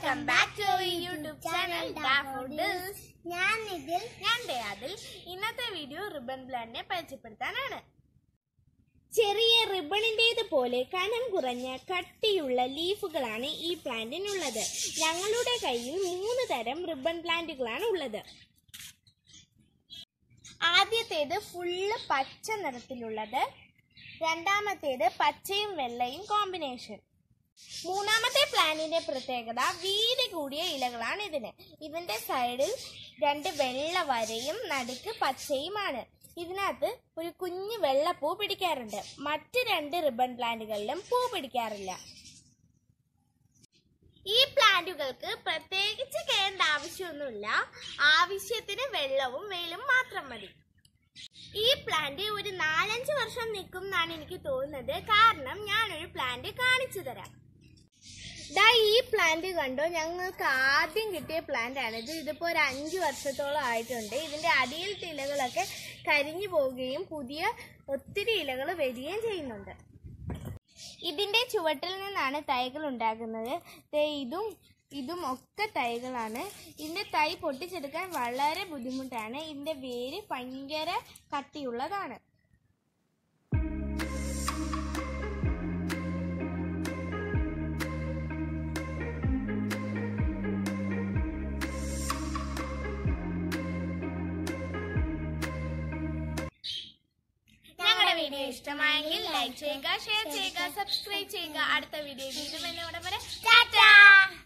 welcome back to YouTube channel Daffodils ഞാൻ ഇതിൽ ഞാൻ ദയാദിൽ ഇന്നത്തെ വീഡിയോ റിബൺ പ്ലാന്റിനെ പരിചയപ്പെടുത്താനാണ് ചെറിയ റിബണിൻ്റേതുപോലെ കനം കുറഞ്ഞ കട്ടിയുള്ള ലീഫുകളാണ് ഈ പ്ലാന്റിനുള്ളത് ഞങ്ങളുടെ കയ്യിൽ മൂന്ന് തരം റിബൺ പ്ലാന്റുകളാണ് ഉള്ളത് ആദ്യത്തേത് ഫുള്ള് പച്ച നിറത്തിലുള്ളത് രണ്ടാമത്തേത് പച്ചയും വെള്ളയും കോമ്പിനേഷൻ മൂന്നാമത്തെ പ്ലാന്റിന്റെ പ്രത്യേകത വീതി കൂടിയ ഇലകളാണ് ഇതിന് ഇതിന്റെ സൈഡിൽ രണ്ട് വെള്ള വരയും നടുക്ക് പച്ചയുമാണ് ഇതിനകത്ത് ഒരു കുഞ്ഞു വെള്ളപ്പൂ പിടിക്കാറുണ്ട് മറ്റ് രണ്ട് റിബൺ പ്ലാന്റുകളിലും പൂ പിടിക്കാറില്ല ഈ പ്ലാന്റുകൾക്ക് പ്രത്യേകിച്ച് കേണ്ട ആവശ്യമൊന്നുമില്ല ആവശ്യത്തിന് വെള്ളവും വെയിലും മാത്രം മതി ഈ പ്ലാന്റ് ഒരു നാലഞ്ച് വർഷം നിൽക്കും എന്നാണ് എനിക്ക് തോന്നുന്നത് കാരണം ഞാനൊരു പ്ലാന്റ് കാണിച്ചു തരാം ദാ ഈ പ്ലാന്റ് കണ്ടോ ഞങ്ങൾക്ക് ആദ്യം കിട്ടിയ പ്ലാന്റ് ആണ് ഇത് ഇതിപ്പോ ഒരു അഞ്ചു വർഷത്തോളം ആയിട്ടുണ്ട് ഇതിന്റെ അടിയിലത്തെ ഇലകളൊക്കെ കരിഞ്ഞു പോവുകയും പുതിയ ഒത്തിരി ഇലകൾ വരികയും ചെയ്യുന്നുണ്ട് ഇതിന്റെ ചുവട്ടിൽ നിന്നാണ് തൈകൾ ഉണ്ടാകുന്നത് ദേ ഇതും ഇതും ഒക്കെ തൈകളാണ് ഇതിന്റെ തൈ പൊട്ടിച്ചെടുക്കാൻ വളരെ ബുദ്ധിമുട്ടാണ് ഇതിന്റെ വേര് ഭയങ്കര കട്ടിയുള്ളതാണ് ഞങ്ങളുടെ വീഡിയോ ഇഷ്ടമായെങ്കിൽ ലൈക്ക് ചെയ്യുക ഷെയർ ചെയ്യുക സബ്സ്ക്രൈബ് ചെയ്യുക അടുത്ത വീഡിയോ വീണ്ടും എന്നോട് വരെ ടാറ്റാ